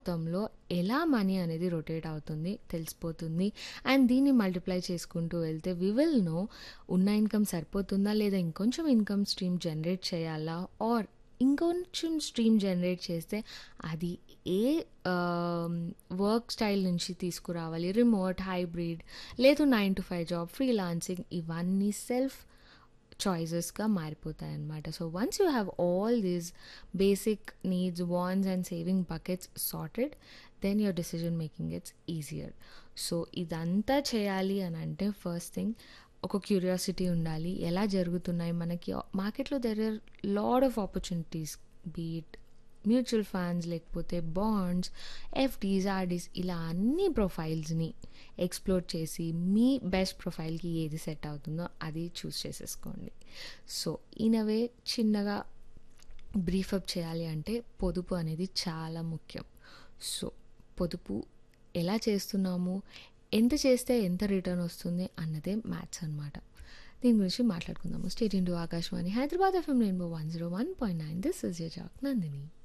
మొత్తంలో ఎలా మనీ అనేది రొటేట్ అవుతుంది తెలిసిపోతుంది అండ్ దీన్ని మల్టిప్లై చేసుకుంటూ వెళ్తే వి విల్ నో ఉన్న ఇన్కమ్ సరిపోతుందా లేదా ఇంకొంచెం ఇన్కమ్ స్ట్రీమ్ జనరేట్ చేయాలా ఆర్ ఇంకొంచెం స్ట్రీమ్ జనరేట్ చేస్తే అది ఏ వర్క్ స్టైల్ నుంచి తీసుకురావాలి రిమోట్ హైబ్రిడ్ లేదు nine to five job freelancing ఇవన్నీ సెల్ఫ్ చాయిసెస్గా మారిపోతాయి అన్నమాట so once you have all these basic needs wants and saving buckets sorted then your decision making it's easier so ఇదంతా చేయాలి అని అంటే ఫస్ట్ థింగ్ ఒక క్యూరియాసిటీ ఉండాలి ఎలా జరుగుతున్నాయి మనకి మార్కెట్లో there are lot of opportunities be it mutual funds లేకపోతే బాండ్స్ ఎఫ్డీస్ ఆర్డీస్ ఇలా అన్ని ప్రొఫైల్స్ని ఎక్స్ప్లోర్ చేసి మీ బెస్ట్ ప్రొఫైల్కి ఏది సెట్ అవుతుందో అది చూస్ చేసేసుకోండి సో ఇనవే చిన్నగా బ్రీఫప్ చేయాలి అంటే పొదుపు అనేది చాలా ముఖ్యం సో పొదుపు ఎలా చేస్తున్నాము ఎంత చేస్తే ఎంత రిటర్న్ వస్తుంది అన్నదే మ్యాథ్స్ అనమాట దీని గురించి మాట్లాడుకుందాము stay tuned Akashvani Hyderabad FM Rainbow one zero one point nine this is your jock Nandini